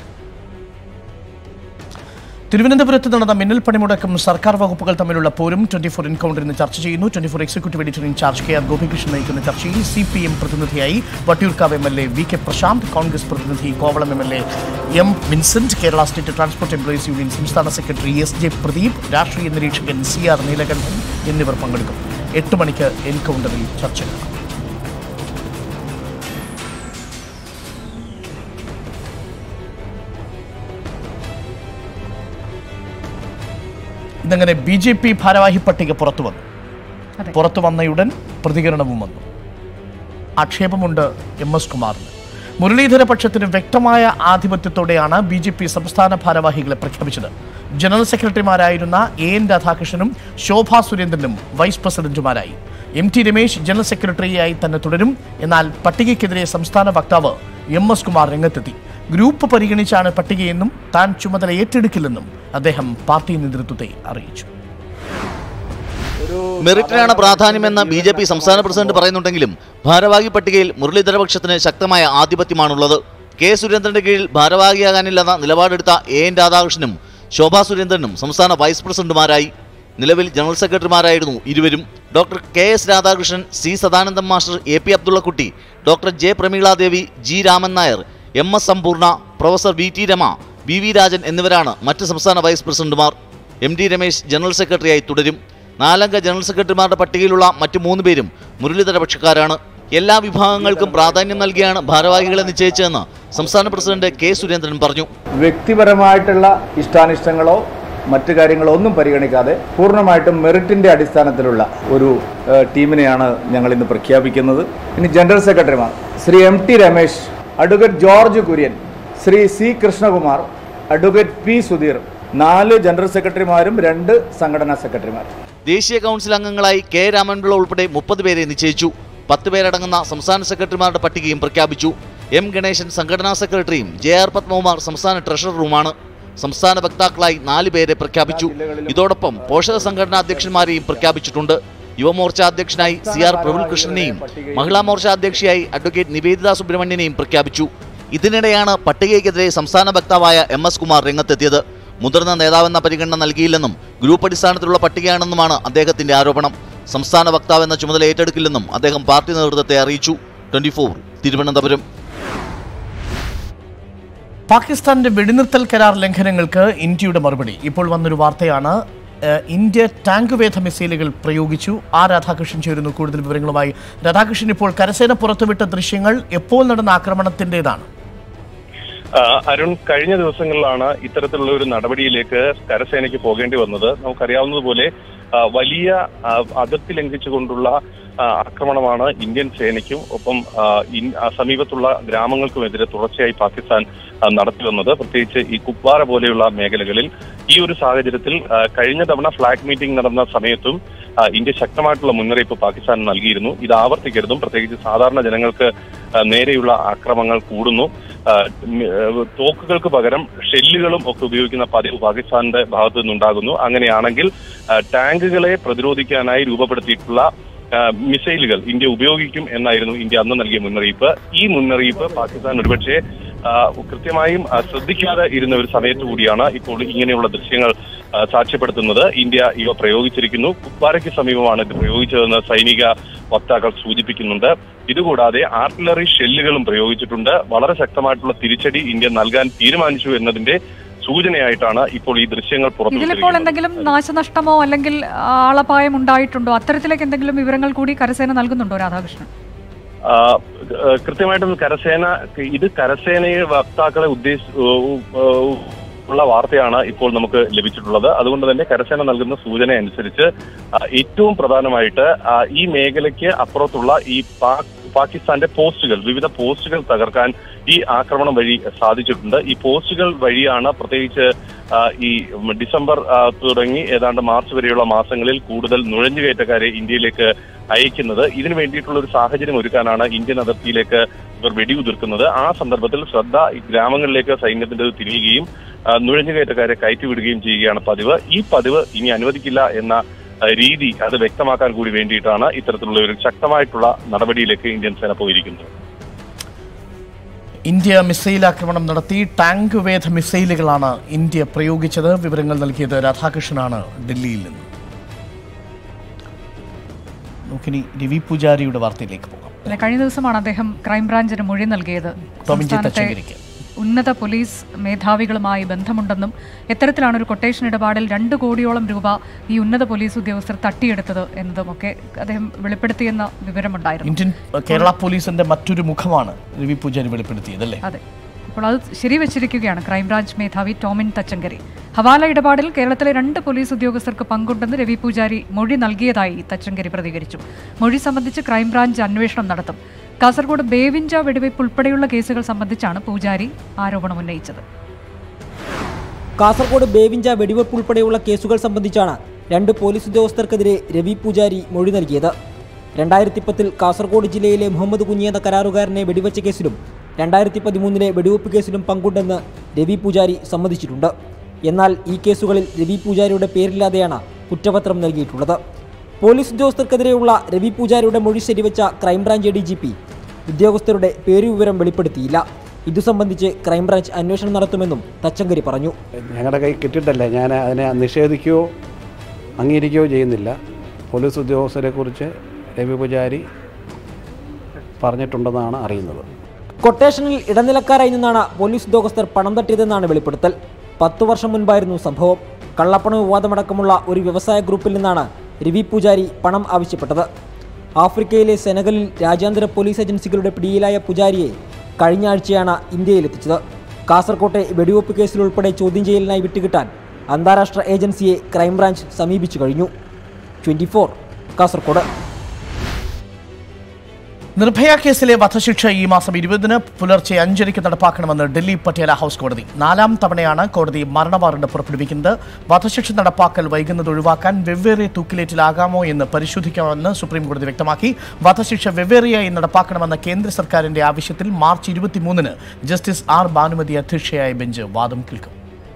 S4: തിരുവനന്തപുരത്ത് നടന്ന മിന്നൽ പണിമുടക്കും സർക്കാർ വകുപ്പുകൾ തമ്മിലുള്ള പോരും ട്വന്റി ഫോർ എൻകൗണ്ടർ ഇന്ന് ചർച്ച ചെയ്യുന്നു twenty four executive editor in charge K R Gopikrishnan നയിക്കുന്ന ചർച്ചയിൽ സി പി എം പ്രതിനിധിയായി Vattiyoorkavu M L A V K Prashanth Congress പ്രതിനിധി Kovalam M L A M Vincent Kerala state transport employees union സംസ്ഥാന സെക്രട്ടറി എസ് ജെ പ്രദീപ് രാഷ്ട്രീയ നിരീക്ഷകൻ സി ആർ നീലകണ്ഠൻ എന്നിവർ പങ്കെടുക്കും എട്ട് മണിക്ക് എൻകൗണ്ടറിൽ ചർച്ച നടക്കും ഇതങ്ങനെ ബി ജെ പി ഭാരവാഹി പട്ടിക പുറത്തു വന്നു പുറത്തു വന്നയുടൻ പ്രതികരണവും വന്നു ആക്ഷേപമുണ്ട് എം എസ് കുമാറിന് മുരളീധര പക്ഷത്തിന് വ്യക്തമായ ആധിപത്യത്തോടെയാണ് ബി ജെ പി സംസ്ഥാന ഭാരവാഹികളെ പ്രഖ്യാപിച്ചത് ജനറൽ സെക്രട്ടറിമാരായിരുന്ന എ എൻ രാധാകൃഷ്ണനും ശോഭാ സുരേന്ദ്രനും വൈസ് പ്രസിഡന്റുമാരായി എം ടി രമേശ് ജനറൽ സെക്രട്ടറിയായി തന്നെ തുടരും എന്നാൽ പട്ടികയ്ക്കെതിരെ സംസ്ഥാന വക്താവ് എം എസ് കുമാർ രംഗത്തെത്തി ഗ്രൂപ്പ് പരിഗണിച്ചാണ് പട്ടികയെന്നും താൻ ചുമതല ഏറ്റെടുക്കില്ലെന്നും അദ്ദേഹം പാർട്ടി നേതൃത്വത്തെ അറിയിച്ചു
S18: മെറിറ്റിനാണ് പ്രാധാന്യമെന്ന് ബി ജെ പി സംസ്ഥാന പ്രസിഡന്റ് പറയുന്നുണ്ടെങ്കിലും ഭാരവാഹി പട്ടികയിൽ മുരളീധര പക്ഷത്തിന് ശക്തമായ ആധിപത്യമാണുള്ളത് കെ സുരേന്ദ്രന്റെ കീഴിൽ ഭാരവാഹിയാകാനില്ലെന്ന നിലപാടെടുത്ത എ എൻ രാധാകൃഷ്ണനും ശോഭാ സുരേന്ദ്രനും സംസ്ഥാന വൈസ് പ്രസിഡന്റുമാരായി നിലവിൽ ജനറൽ സെക്രട്ടറിമാരായിരുന്നു ഇരുവരും doctor K S Radhakrishnan C Sadanandan master A P Abdullakutty doctor J Prameeladevi G Raman Nair M S Sampoorna professor V T Rema V V Rajan എന്നിവരാണ് മറ്റ് സംസ്ഥാന വൈസ് പ്രസിഡന്റുമാർ എം ടി രമേശ് ജനറൽ സെക്രട്ടറിയായി തുടരും നാലംഗ ജനറൽ സെക്രട്ടറിമാരുടെ പട്ടികയിലുള്ള മറ്റു മൂന്ന് പേരും മുരളീധര പക്ഷക്കാരാണ് എല്ലാ വിഭാഗങ്ങൾക്കും പ്രാധാന്യം നൽകിയാണ് ഭാരവാഹികളെ നിശ്ചയിച്ചതെന്ന് സംസ്ഥാന പ്രസിഡന്റ് കെ സുരേന്ദ്രൻ പറഞ്ഞു
S19: വ്യക്തിപരമായിട്ടുള്ള ഇഷ്ടാനിഷ്ടങ്ങളോ മറ്റു കാര്യങ്ങളോ ഒന്നും പരിഗണിക്കാതെ പൂർണ്ണമായിട്ടും മെറിറ്റിന്റെ അടിസ്ഥാനത്തിലുള്ള ഒരു ഏഹ്, ടീമിനെയാണ് ഞങ്ങൾ ഇന്ന് പ്രഖ്യാപിക്കുന്നത് ഇനി ജനറൽ സെക്രട്ടറിമാർ Shri M T Ramesh advocate George Kurian Shri C Krishnakumar advocate P Sudheer നാല് ജനറൽ സെക്രട്ടറിമാരും രണ്ട് സംഘടനാ സെക്രട്ടറിമാരും
S18: ദേശീയ കൗൺസിൽ അംഗങ്ങളായി കെ രാമൻപിള്ള ഉൾപ്പെടെ മുപ്പത് പേരെ നിശ്ചയിച്ചു പത്ത് പേരടങ്ങുന്ന സംസ്ഥാന സെക്രട്ടറിമാരുടെ പട്ടികയും പ്രഖ്യാപിച്ചു എം ഗണേശൻ സംഘടനാ സെക്രട്ടറിയും ജെ ആർ പത്മകുമാർ സംസ്ഥാന ട്രഷററുമാണ് സംസ്ഥാന വക്താക്കളായി നാല് പേരെ പ്രഖ്യാപിച്ചു ഇതോടൊപ്പം പോഷക സംഘടനാ അധ്യക്ഷന്മാരെയും പ്രഖ്യാപിച്ചിട്ടുണ്ട് യുവമോർച്ച അധ്യക്ഷനായി സി ആർ പ്രഫുൽകൃഷ്ണനെയും മഹിളാ മോർച്ച അധ്യക്ഷയായി അഡ്വക്കേറ്റ് നിവേദിത സുബ്രഹ്മണ്യനെയും പ്രഖ്യാപിച്ചു ഇതിനിടെയാണ് പട്ടികയ്ക്കെതിരെ സംസ്ഥാന വക്താവായ എം എസ് കുമാർ രംഗത്തെത്തിയത് മുതിർന്ന നേതാവെന്ന പരിഗണന നൽകിയില്ലെന്നും ഗ്രൂപ്പ് അടിസ്ഥാനത്തിലുള്ള പട്ടികയാണെന്നുമാണ് അദ്ദേഹത്തിന്റെ ആരോപണം സംസ്ഥാന വക്താവ് എന്ന ചുമതല ഏറ്റെടുക്കില്ലെന്നും അദ്ദേഹം പാർട്ടി നേതൃത്വത്തെ അറിയിച്ചു ട്വന്റി തിരുവനന്തപുരം
S4: പാകിസ്ഥാന്റെ വെടിനിർത്തൽ കരാർ ലംഘനങ്ങൾക്ക് ഇന്ത്യയുടെ മറുപടി ഇപ്പോൾ വന്നൊരു വാർത്തയാണ് ഏഹ്, ഇന്ത്യ ടാങ്ക് വേധ മിസൈലുകൾ പ്രയോഗിച്ചു ആ രാധാകൃഷ്ണൻ ചേരുന്നു കൂടുതൽ വിവരങ്ങളുമായി രാധാകൃഷ്ണൻ ഇപ്പോൾ കരസേന പുറത്തുവിട്ട ദൃശ്യങ്ങൾ എപ്പോൾ നടന്ന ആക്രമണത്തിൻ്റെതാണ്
S20: ആ, അരുൺ കഴിഞ്ഞ ദിവസങ്ങളിലാണ് ഇത്തരത്തിലുള്ള ഒരു നടപടിയിലേക്ക് കരസേനയ്ക്ക് പോകേണ്ടി വന്നത് നമുക്കറിയാവുന്നതുപോലെ ആ, വലിയ ആ, അതിർത്തി ലംഘിച്ചുകൊണ്ടുള്ള ആ, ആക്രമണമാണ് ഇന്ത്യൻ സേനയ്ക്കും ഒപ്പം ആ, ഇൻ- ആ, സമീപത്തുള്ള ഗ്രാമങ്ങൾക്കുമെതിരെ തുടർച്ചയായി പാകിസ്ഥാൻ ആ, നടത്തി വന്നത് പ്രത്യേകിച്ച് ഈ കുപ്വാര പോലെയുള്ള മേഖലകളിൽ ഈ ഒരു സാഹചര്യത്തിൽ ആ, കഴിഞ്ഞ തവണ ഫ്ലാഗ് മീറ്റിംഗ് നടന്ന സമയത്തും ആ, ഇന്ത്യ ശക്തമായിട്ടുള്ള മുന്നറിയിപ്പ് പാകിസ്ഥാൻ നൽകിയിരുന്നു ഇത് ആവർത്തിക്കരുതും പ്രത്യേകിച്ച് സാധാരണ ജനങ്ങൾക്ക് ആ, നേരെയുള്ള ആക്രമണങ്ങൾ കൂടുന്നു ആ, ഉം, ഏഹ്, തോക്കുകൾക്ക് പകരം ഷെല്ലുകളും ഒക്കെ ഉപയോഗിക്കുന്ന പതിവ് പാകിസ്ഥാന്റെ ഭാഗത്തു നിന്നുണ്ടാകുന്നു അങ്ങനെയാണെങ്കിൽ ആ, ടാങ്കുകളെ പ്രതിരോധിക്കാനായി രൂപപ്പെടുത്തിയിട്ടുള്ള ആ, മിസൈലുകൾ ഇന്ത്യ ഉപയോഗിക്കും എന്നായിരുന്നു ഇന്ത്യ അന്ന് നൽകിയ മുന്നറിയിപ്പ് ഈ മുന്നറിയിപ്പ് പാകിസ്ഥാൻ ഒരുപക്ഷെ ആ, കൃത്യമായും ആ, ശ്രദ്ധിക്കാതെ ഇരുന്ന ഒരു സമയത്ത് കൂടിയാണ് ഇപ്പോൾ ഇങ്ങനെയുള്ള ദൃശ്യങ്ങൾ ആ, സാക്ഷ്യപ്പെടുത്തുന്നത് ഇന്ത്യ ഇവ പ്രയോഗിച്ചിരിക്കുന്നു കുപ്വാരയ്ക്ക് സമീപമാണ് ഇത് പ്രയോഗിച്ചതെന്ന് സൈനിക വക്താക്കൾ സൂചിപ്പിക്കുന്നുണ്ട് ഇതുകൂടാതെ ആർട്ടിലറി ഷെല്ലുകളും പ്രയോഗിച്ചിട്ടുണ്ട് വളരെ ശക്തമായിട്ടുള്ള തിരിച്ചടി ഇന്ത്യ നൽകാൻ തീരുമാനിച്ചു എന്നതിന്റെ സൂചനയായിട്ടാണ് ഇപ്പോൾ ഈ ദൃശ്യങ്ങൾ
S5: ഇതിലിപ്പോൾ
S20: പുറത്തുവിട്ടിരിക്കുന്നത്
S5: എന്തെങ്കിലും നാശനഷ്ടമോ അല്ലെങ്കിൽ ആളപായം ഉണ്ടായിട്ടുണ്ടോ അത്തരത്തിലേക്ക് എന്തെങ്കിലും വിവരങ്ങൾ കൂടി കരസേന നൽകുന്നുണ്ടോ രാധാകൃഷ്ണൻ
S20: ആ, ഏഹ് കൃത്യമായിട്ടും കരസേന ഇത് കരസേനയെ വക്താക്കളെ ഉദ്ദേശി ഉള്ള വാർത്തയാണ് ഇപ്പോൾ നമുക്ക് ലഭിച്ചിട്ടുള്ളത് അതുകൊണ്ട് തന്നെ കരസേന നൽകുന്ന സൂചന അനുസരിച്ച് ആ, ഏറ്റവും പ്രധാനമായിട്ട് ആ, ഈ മേഖലയ്ക്ക് അപ്പുറത്തുള്ള ഈ പാക് പാകിസ്ഥാന്റെ പോസ്റ്റുകൾ വിവിധ പോസ്റ്റുകൾ തകർക്കാൻ ഈ ആക്രമണം വഴി സാധിച്ചിട്ടുണ്ട് ഈ പോസ്റ്റുകൾ വഴിയാണ് പ്രത്യേകിച്ച് ആ, ഈ ഡിസംബർ ആ, തുടങ്ങി ഏതാണ്ട് മാർച്ച് വരെയുള്ള മാസങ്ങളിൽ കൂടുതൽ നുഴഞ്ഞുകയറ്റക്കാരെ ഇന്ത്യയിലേക്ക് അയക്കുന്നത് ഇതിനു വേണ്ടിയിട്ടുള്ള ഒരു സാഹചര്യം ഒരുക്കാനാണ് ഇന്ത്യൻ അതിർത്തിയിലേക്ക് ഇവർ വെടിയുതിർക്കുന്നത് ആ സന്ദർഭത്തിൽ ശ്രദ്ധ ഈ ഗ്രാമങ്ങളിലേക്ക് സൈന്യത്തിന്റെ തിരിയുകയും ആ, നുഴഞ്ഞുകയറ്റക്കാരെ കയറ്റിവിടുകയും ചെയ്യുകയാണ് പതിവ് ഈ പതിവ് ഇനി അനുവദിക്കില്ല എന്ന ആ, രീതി അത് വ്യക്തമാക്കാൻ കൂടി വേണ്ടിയിട്ടാണ് ഇത്തരത്തിലുള്ള ഒരു ശക്തമായിട്ടുള്ള നടപടിയിലേക്ക് ഇന്ത്യൻ സേന പോയിരിക്കുന്നത്
S4: ഇന്ത്യ മിസൈൽ ആക്രമണം നടത്തി ടാങ്ക് വേധ മിസൈലുകളാണ് ഇന്ത്യ പ്രയോഗിച്ചത് വിവരങ്ങൾ നൽകിയത് രാധാകൃഷ്ണനാണ് ഡൽഹിയിൽ നിന്ന് നമുക്കിനി രവി പൂജാരിയുടെ വാർത്തയിലേക്ക് പോകാം
S5: അല്ല കഴിഞ്ഞ ദിവസമാണ് അദ്ദേഹം ക്രൈംബ്രാഞ്ചിന് മൊഴി നൽകിയത്
S4: ടോമിൻ ജെ
S5: സംസ്ഥാനത്തെ
S4: തച്ചങ്കരിക്ക്
S5: ഉന്നത പോലീസ് മേധാവികളുമായി ബന്ധമുണ്ടെന്നും എത്തരത്തിലാണ് ഒരു കൊട്ടേഷൻ ഇടപാടിൽ രണ്ട് കോടിയോളം രൂപ ഈ ഉന്നത പോലീസ് ഉദ്യോഗസ്ഥർ തട്ടിയെടുത്തത് എന്നതുമൊക്കെ അദ്ദേഹം വെളിപ്പെടുത്തിയെന്ന വിവരമുണ്ടായിരുന്നു
S4: ഇന്ത്യൻ കേരള പോലീസിന്റെ മറ്റൊരു മുഖമാണ് രവി പൂജാരി വെളിപ്പെടുത്തിയത് അല്ലേ
S5: അതെ അപ്പോൾ അത് ശരിവച്ചിരിക്കുകയാണ് ക്രൈംബ്രാഞ്ച് മേധാവി ടോമിൻ തച്ചങ്കരി ഹവാല ഇടപാടിൽ കേരളത്തിലെ രണ്ട് പോലീസ് ഉദ്യോഗസ്ഥർക്ക് പങ്കുണ്ടെന്ന് രവി പൂജാരി മൊഴി നൽകിയതായി തച്ചങ്കരി പ്രതികരിച്ചു മൊഴി സംബന്ധിച്ച് ക്രൈംബ്രാഞ്ച് അന്വേഷണം നടത്തും കാസർഗോഡ് ബേവിഞ്ച വെടിവയ്പ് ഉൾപ്പെടെയുള്ള കേസുകൾ സംബന്ധിച്ചാണ് പൂജാരി ആരോപണം ഉന്നയിച്ചത്
S21: കാസർഗോഡ് ബേവിഞ്ച വെടിവെപ്പ് ഉൾപ്പെടെയുള്ള കേസുകൾ സംബന്ധിച്ചാണ് രണ്ട് പോലീസ് ഉദ്യോഗസ്ഥർക്കെതിരെ രവി പൂജാരി മൊഴി നൽകിയത് രണ്ടായിരത്തി പത്തിൽ കാസർഗോഡ് ജില്ലയിലെ മുഹമ്മദ് കുഞ്ഞി എന്ന കരാറുകാരനെ വെടിവെച്ച കേസിലും രണ്ടായിരത്തി പതിമൂന്നിലെ വെടിവെപ്പ് കേസിലും പങ്കുണ്ടെന്ന് രവി പൂജാരി സമ്മതിച്ചിട്ടുണ്ട് എന്നാൽ ഈ കേസുകളിൽ രവി പൂജാരിയുടെ പേരില്ലാതെയാണ് കുറ്റപത്രം നൽകിയിട്ടുള്ളത് പോലീസ് ഉദ്യോഗസ്ഥർക്കെതിരെയുള്ള രവി പൂജാരിയുടെ മൊഴി ശരിവെച്ച ക്രൈംബ്രാഞ്ച് ഡി ജി പി ഉദ്യോഗസ്ഥരുടെ പേരുവിവരം വെളിപ്പെടുത്തിയില്ല ഇതു സംബന്ധിച്ച് ക്രൈംബ്രാഞ്ച് അന്വേഷണം നടത്തുമെന്നും തച്ചങ്കരി പറഞ്ഞു
S22: ഞങ്ങളുടെ കൈ കിട്ടിയിട്ടല്ല ഞാൻ അതിനെ നിഷേധിക്കുകയോ
S1: അംഗീകരിക്കുകയോ ചെയ്യുന്നില്ല പോലീസ് ഉദ്യോഗസ്ഥരെക്കുറിച്ച് രവി പൂജാരി പറഞ്ഞിട്ടുണ്ടെന്നാണ് അറിയുന്നത്
S21: കൊട്ടേഷനിൽ ഇടനിലക്കാരായി നിന്നാണ് പോലീസ് ഉദ്യോഗസ്ഥർ പണം തട്ടിയതെന്നാണ് വെളിപ്പെടുത്തൽ പത്തു വർഷം മുൻപായിരുന്നു സംഭവം കള്ളപ്പണ വിവാദമടക്കമുള്ള ഒരു വ്യവസായ ഗ്രൂപ്പിൽ നിന്നാണ് രവി പൂജാരി പണം ആവശ്യപ്പെട്ടത് ആഫ്രിക്കയിലെ സെനഗലിൽ രാജ്യാന്തര പോലീസ് ഏജൻസികളുടെ പിടിയിലായ പൂജാരിയെ കഴിഞ്ഞ ആഴ്ചയാണ് ഇന്ത്യയിലെത്തിച്ചത് കാസർകോട്ടെ വെടിവെപ്പ് കേസിലുൾപ്പെടെ ചോദ്യം ചെയ്യലിനായി വിട്ടുകിട്ടാൻ അന്താരാഷ്ട്ര ഏജൻസിയെ ക്രൈംബ്രാഞ്ച് സമീപിച്ചു കഴിഞ്ഞു ട്വൻറ്റി കാസർകോട്
S4: നിർഭയ കേസിലെ വധശിക്ഷ ഈ മാസം ഇരുപതിന് പുലർച്ചെ അഞ്ചരയ്ക്ക് നടപ്പാക്കണമെന്ന് ഡൽഹി പട്യാല ഹൗസ് കോടതി നാലാം തവണയാണ് കോടതി മരണവാറണ്ട് പുറപ്പെടുവിക്കുന്നത് വധശിക്ഷ നടപ്പാക്കൽ വൈകുന്നത് ഒഴിവാക്കാൻ വെവ്വേറെ തൂക്കിലേറ്റിലാകാമോ എന്ന് പരിശോധിക്കാമെന്ന് സുപ്രീം കോടതി വ്യക്തമാക്കി വധശിക്ഷ വെവ്വേറെയായി നടപ്പാക്കണമെന്ന കേന്ദ്ര സർക്കാരിന്റെ ആവശ്യത്തിൽ മാർച്ച് ഇരുപത്തിമൂന്നിന് ജസ്റ്റിസ് ആർ ഭാനുമതി അധ്യക്ഷയായ ബെഞ്ച് വാദം കേൾക്കും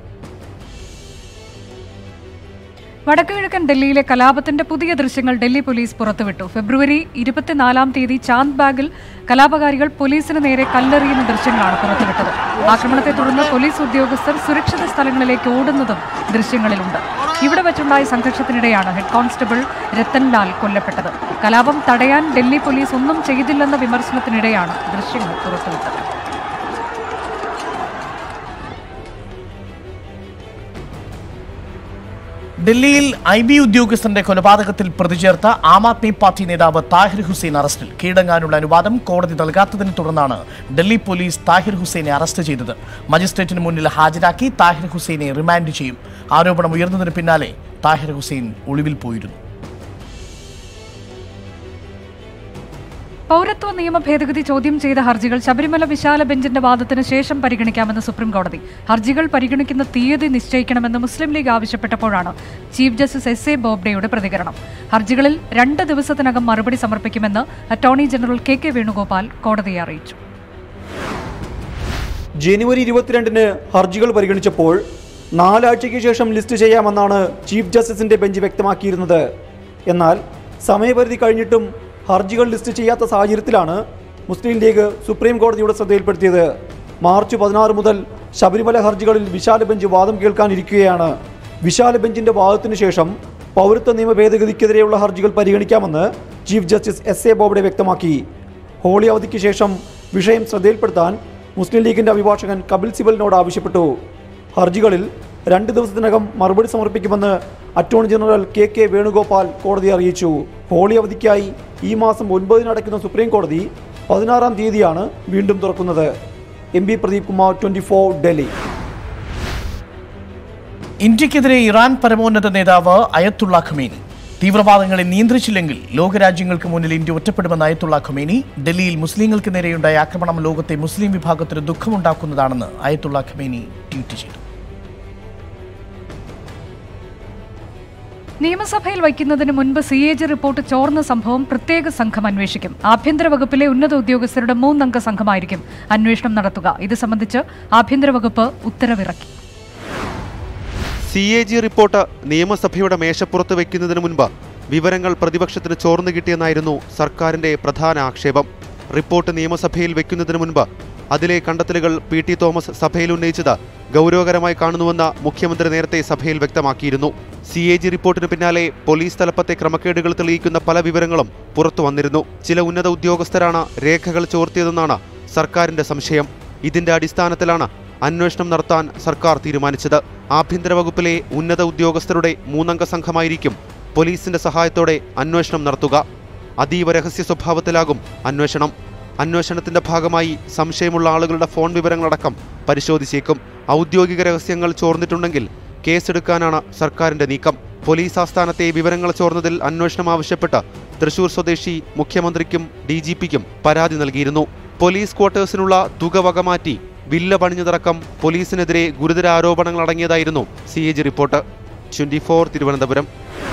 S5: വടക്കുകിഴക്കൻ ഡൽഹിയിലെ കലാപത്തിന്റെ പുതിയ ദൃശ്യങ്ങൾ ഡൽഹി പോലീസ് പുറത്തുവിട്ടു ഫെബ്രുവരി ഇരുപത്തിനാലാം തീയതി ചാന്ദ് ബാഗിൽ കലാപകാരികൾ പോലീസിന് നേരെ കല്ലെറിയുന്ന ദൃശ്യങ്ങളാണ് പുറത്തുവിട്ടത് ആക്രമണത്തെ തുടർന്ന് പോലീസ് ഉദ്യോഗസ്ഥർ സുരക്ഷിത സ്ഥലങ്ങളിലേക്ക് ഓടുന്നതും ദൃശ്യങ്ങളിലുണ്ട് ഇവിടെ വെച്ചുണ്ടായ സംഘർഷത്തിനിടെയാണ് ഹെഡ് കോൺസ്റ്റബിൾ രത്തൻലാൽ കൊല്ലപ്പെട്ടത് കലാപം തടയാൻ ഡൽഹി പോലീസ് ഒന്നും ചെയ്തില്ലെന്ന വിമർശനത്തിനിടെയാണ് ദൃശ്യങ്ങൾ പുറത്തുവിട്ടത്
S4: ഡൽഹിയിൽ ഐ ബി ഉദ്യോഗസ്ഥന്റെ കൊലപാതകത്തിൽ പ്രതിചേർത്ത ആം ആദ്മി പാർട്ടി നേതാവ് താഹിർ ഹുസൈൻ അറസ്റ്റിൽ കീഴടങ്ങാനുള്ള അനുവാദം കോടതി നൽകാത്തതിനെ തുടർന്നാണ് ഡൽഹി പോലീസ് താഹിർ ഹുസൈനെ അറസ്റ്റ് ചെയ്തത് മജിസ്ട്രേറ്റിന് മുന്നിൽ ഹാജരാക്കി താഹിർ ഹുസൈനെ റിമാൻഡ് ചെയ്യും ആരോപണം ഉയർന്നതിന് പിന്നാലെ താഹിർ ഹുസൈൻ ഒളിവിൽ പോയിരുന്നു
S5: പൗരത്വ നിയമ ഭേദഗതി ചോദ്യം ചെയ്ത ഹർജികൾ ശബരിമല വിശാല ബെഞ്ചിന്റെ വാദത്തിന് ശേഷം പരിഗണിക്കാമെന്ന് സുപ്രീം കോടതി ഹർജികൾ പരിഗണിക്കുന്ന തീയതി നിശ്ചയിക്കണമെന്ന് മുസ്ലിം ലീഗ് ആവശ്യപ്പെട്ടപ്പോഴാണ് ചീഫ് ജസ്റ്റിസ് എസ് എ ബോബ്ഡെയുടെ പ്രതികരണം ഹർജികളിൽ രണ്ട് ദിവസത്തിനകം മറുപടി സമർപ്പിക്കുമെന്ന് attorney general K K Venugopal കോടതിയെ അറിയിച്ചു
S22: ജനുവരി ഇരുപത്തിരണ്ടിന് ഹർജികൾ പരിഗണിച്ചപ്പോൾ നാലാഴ്ചയ്ക്ക് ശേഷം ലിസ്റ്റ് ചെയ്യാമെന്നാണ് ചീഫ് ജസ്റ്റിസിന്റെ ബെഞ്ച് വ്യക്തമാക്കിയിരുന്നത് എന്നാൽ സമയപരിധി കഴിഞ്ഞിട്ടും ഹർജികൾ ലിസ്റ്റ് ചെയ്യാത്ത സാഹചര്യത്തിലാണ് മുസ്ലിം ലീഗ് സുപ്രീം കോടതിയുടെ ശ്രദ്ധയിൽപ്പെടുത്തിയത് മാർച്ച് പതിനാറ് മുതൽ ശബരിമല ഹർജികളിൽ വിശാല ബെഞ്ച് വാദം കേൾക്കാനിരിക്കുകയാണ് വിശാല ബെഞ്ചിന്റെ വാദത്തിനു ശേഷം പൗരത്വ നിയമ ഭേദഗതിക്കെതിരെയുള്ള ഹർജികൾ പരിഗണിക്കാമെന്ന് chief justice S A Bobde വ്യക്തമാക്കി ഹോളി അവധിക്ക് ശേഷം വിഷയം ശ്രദ്ധയിൽപ്പെടുത്താൻ മുസ്ലിം ലീഗിന്റെ അഭിഭാഷകൻ കപിൽ സിബലിനോട് ആവശ്യപ്പെട്ടു ഹർജികളിൽ രണ്ട് ദിവസത്തിനകം മറുപടി സമർപ്പിക്കുമെന്ന് attorney general K K Venugopal കോടതിയെ അറിയിച്ചു ഹോളി അവധിക്കായി ഈ മാസം ഒൻപതിന് അടയ്ക്കുന്ന സുപ്രീം കോടതി പതിനാറാം തീയതിയാണ് വീണ്ടും തുറക്കുന്നത് M P Pradeep Kumar twenty four Delhi
S4: ഇന്ത്യക്കെതിരെ ഇറാൻ പരമോന്നത നേതാവ് അയത്തുള്ള ഖമേനി തീവ്രവാദങ്ങളെ നിയന്ത്രിച്ചില്ലെങ്കിൽ ലോകരാജ്യങ്ങൾക്ക് മുന്നിൽ ഇന്ത്യ ഒറ്റപ്പെടുമെന്ന് അയത്തുള്ള ഖമേനി ഡൽഹിയിൽ മുസ്ലിങ്ങൾക്ക് നേരെയുണ്ടായ ആക്രമണം ലോകത്തെ മുസ്ലിം വിഭാഗത്തിന് ദുഃഖമുണ്ടാക്കുന്നതാണെന്ന് അയത്തുള്ള ഖമേനി ട്വീറ്റ് ചെയ്തു
S5: നിയമസഭയിൽ വയ്ക്കുന്നതിന് മുൻപ് സി എ ജി റിപ്പോർട്ട് ചോർന്ന സംഭവം പ്രത്യേക സംഘം അന്വേഷിക്കും ആഭ്യന്തര വകുപ്പിലെ ഉന്നത ഉദ്യോഗസ്ഥരുടെ മൂന്നംഗ സംഘമായിരിക്കും അന്വേഷണം നടത്തുക ഇത് സംബന്ധിച്ച് ആഭ്യന്തര വകുപ്പ് ഉത്തരവിറക്കി
S23: സി എ ജി റിപ്പോർട്ട് നിയമസഭയുടെ മേശപ്പുറത്ത് വയ്ക്കുന്നതിന് മുൻപ് വിവരങ്ങൾ പ്രതിപക്ഷത്തിന് ചോർന്നു കിട്ടിയെന്നായിരുന്നു സർക്കാരിന്റെ പ്രധാന ആക്ഷേപം റിപ്പോർട്ട് നിയമസഭയിൽ വെക്കുന്നതിന് മുൻപ് അതിലെ കണ്ടെത്തലുകൾ പി ടി തോമസ് സഭയിൽ ഉന്നയിച്ചത് ഗൗരവകരമായി കാണുന്നുവെന്ന് മുഖ്യമന്ത്രി നേരത്തെ സഭയിൽ വ്യക്തമാക്കിയിരുന്നു സി എ ജി റിപ്പോർട്ടിന് പിന്നാലെ പോലീസ് തലപ്പത്തെ ക്രമക്കേടുകൾ തെളിയിക്കുന്ന പല വിവരങ്ങളും പുറത്തു വന്നിരുന്നു ചില ഉന്നത ഉദ്യോഗസ്ഥരാണ് രേഖകൾ ചോർത്തിയതെന്നാണ് സർക്കാരിന്റെ സംശയം ഇതിന്റെ അടിസ്ഥാനത്തിലാണ് അന്വേഷണം നടത്താൻ സർക്കാർ തീരുമാനിച്ചത് ആഭ്യന്തര വകുപ്പിലെ ഉന്നത ഉദ്യോഗസ്ഥരുടെ മൂന്നംഗ സംഘമായിരിക്കും പോലീസിന്റെ സഹായത്തോടെ അന്വേഷണം നടത്തുക അതീവ രഹസ്യ സ്വഭാവത്തിലാകും അന്വേഷണം അന്വേഷണത്തിന്റെ ഭാഗമായി സംശയമുള്ള ആളുകളുടെ ഫോൺ വിവരങ്ങളടക്കം പരിശോധിച്ചേക്കും ഔദ്യോഗിക രഹസ്യങ്ങൾ ചോർന്നിട്ടുണ്ടെങ്കിൽ കേസെടുക്കാനാണ് സർക്കാരിന്റെ നീക്കം പോലീസ് ആസ്ഥാനത്തെ വിവരങ്ങൾ ചോർന്നതിൽ അന്വേഷണം ആവശ്യപ്പെട്ട് തൃശൂർ സ്വദേശി മുഖ്യമന്ത്രിക്കും ഡി ജി പിക്കും പരാതി നൽകിയിരുന്നു പോലീസ് ക്വാർട്ടേഴ്സിനുള്ള തുക വകമാറ്റി വില്ല പണിഞ്ഞതടക്കം പോലീസിനെതിരെ ഗുരുതര ആരോപണങ്ങൾ അടങ്ങിയതായിരുന്നു C A G report twenty four Thiruvananthapuram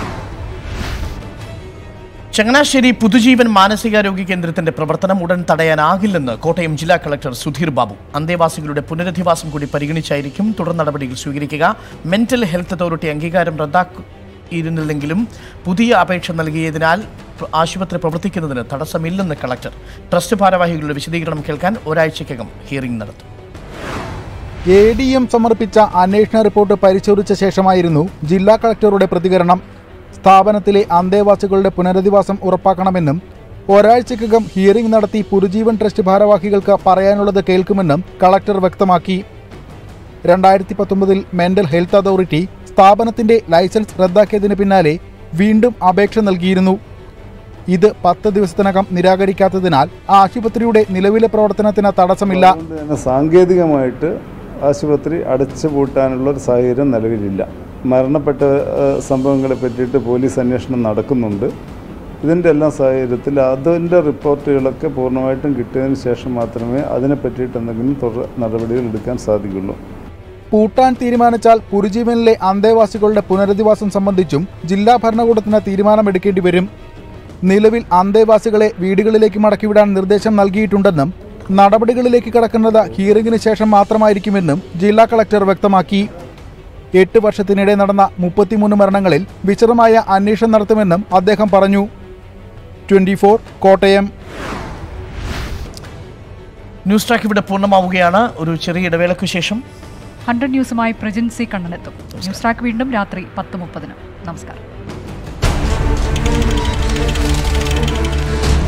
S4: Changanassery Puthujeevan മാനസികാരോഗ്യ കേന്ദ്രത്തിന്റെ പ്രവർത്തനം ഉടൻ തടയാനാകില്ലെന്ന് കോട്ടയം ജില്ലാ കളക്ടർ സുധീർ ബാബു അന്തേവാസികളുടെ പുനരധിവാസം കൂടി പരിഗണിച്ചായിരിക്കും തുടർ നടപടികൾ സ്വീകരിക്കുക മെന്റൽ ഹെൽത്ത് അതോറിറ്റി അംഗീകാരം റദ്ദാക്കിയിരുന്നില്ലെങ്കിലും പുതിയ അപേക്ഷ നൽകിയതിനാൽ പ്ര- ആശുപത്രി പ്രവർത്തിക്കുന്നതിന് തടസ്സമില്ലെന്ന് കളക്ടർ ട്രസ്റ്റ് ഭാരവാഹികളുടെ വിശദീകരണം കേൾക്കാൻ ഒരാഴ്ചയ്ക്കകം ഹിയറിംഗ് നടത്തും
S24: എ ഡി എം സമർപ്പിച്ച അന്വേഷണ റിപ്പോർട്ട് പരിശോധിച്ച ശേഷമായിരുന്നു ജില്ലാ കളക്ടറുടെ പ്രതികരണം
S7: സ്ഥാപനത്തിലെ അന്തേവാസികളുടെ പുനരധിവാസം ഉറപ്പാക്കണമെന്നും ഒരാഴ്ചക്കകം ഹിയറിംഗ് നടത്തി പുരുജീവൻ ട്രസ്റ്റ് ഭാരവാഹികൾക്ക് പറയാനുള്ളത് കേൾക്കുമെന്നും കളക്ടർ വ്യക്തമാക്കി രണ്ടായിരത്തി പത്തൊമ്പതിൽ മെന്റൽ ഹെൽത്ത് അതോറിറ്റി സ്ഥാപനത്തിന്റെ ലൈസൻസ് റദ്ദാക്കിയതിന് പിന്നാലെ വീണ്ടും അപേക്ഷ നൽകിയിരുന്നു ഇത് പത്ത് ദിവസത്തിനകം നിരാകരിക്കാത്തതിനാൽ ആശുപത്രിയുടെ നിലവിലെ പ്രവർത്തനത്തിന് തടസ്സമില്ല
S8: അതുകൊണ്ട് തന്നെ സാങ്കേതികമായിട്ട് ആശുപത്രി അടച്ചു പൂട്ടാനുള്ള ഒരു സാഹചര്യം നിലവിലില്ല മരണപ്പെട്ട ഏഹ്, സംഭവങ്ങളെ പറ്റിയിട്ട് പോലീസ് അന്വേഷണം നടക്കുന്നുണ്ട് ഇതിൻ്റെ എല്ലാം സാഹചര്യത്തിൽ അതിൻ്റെ റിപ്പോർട്ടുകളൊക്കെ പൂർണ്ണമായിട്ടും കിട്ടിയതിന് ശേഷം മാത്രമേ അതിനെ പറ്റിയിട്ട് എന്തെങ്കിലും തുടർ നടപടികൾ എടുക്കാൻ സാധിക്കുള്ളൂ
S7: പൂട്ടാൻ തീരുമാനിച്ചാൽ പുരുജീവനിലെ അന്തേവാസികളുടെ പുനരധിവാസം സംബന്ധിച്ചും ജില്ലാ ഭരണകൂടത്തിന് തീരുമാനമെടുക്കേണ്ടി വരും നിലവിൽ അന്തേവാസികളെ വീടുകളിലേക്ക് മടക്കിവിടാൻ നിർദ്ദേശം നൽകിയിട്ടുണ്ടെന്നും നടപടികളിലേക്ക് കടക്കുന്നത് ഹിയറിംഗിന് ശേഷം മാത്രമായിരിക്കുമെന്നും ജില്ലാ കളക്ടർ വ്യക്തമാക്കി എട്ട് വർഷത്തിനിടെ നടന്ന മുപ്പത്തിമൂന്ന് മരണങ്ങളിൽ വിശദമായ അന്വേഷണം നടത്തുമെന്നും അദ്ദേഹം പറഞ്ഞു ട്വന്റി കോട്ടയം
S4: ന്യൂസ് ട്രാക്ക് ഇവിടെ പൂർണ്ണമാവുകയാണ് ഒരു ചെറിയ ഇടവേളയ്ക്ക് ശേഷം
S5: ഹൺഡ്രഡ് ന്യൂസുമായി പ്രജിൻ സി കണ്ണനെത്തും ന്യൂസ് ട്രാക്ക് വീണ്ടും രാത്രി പത്ത് മുപ്പതിന് നമസ്കാരം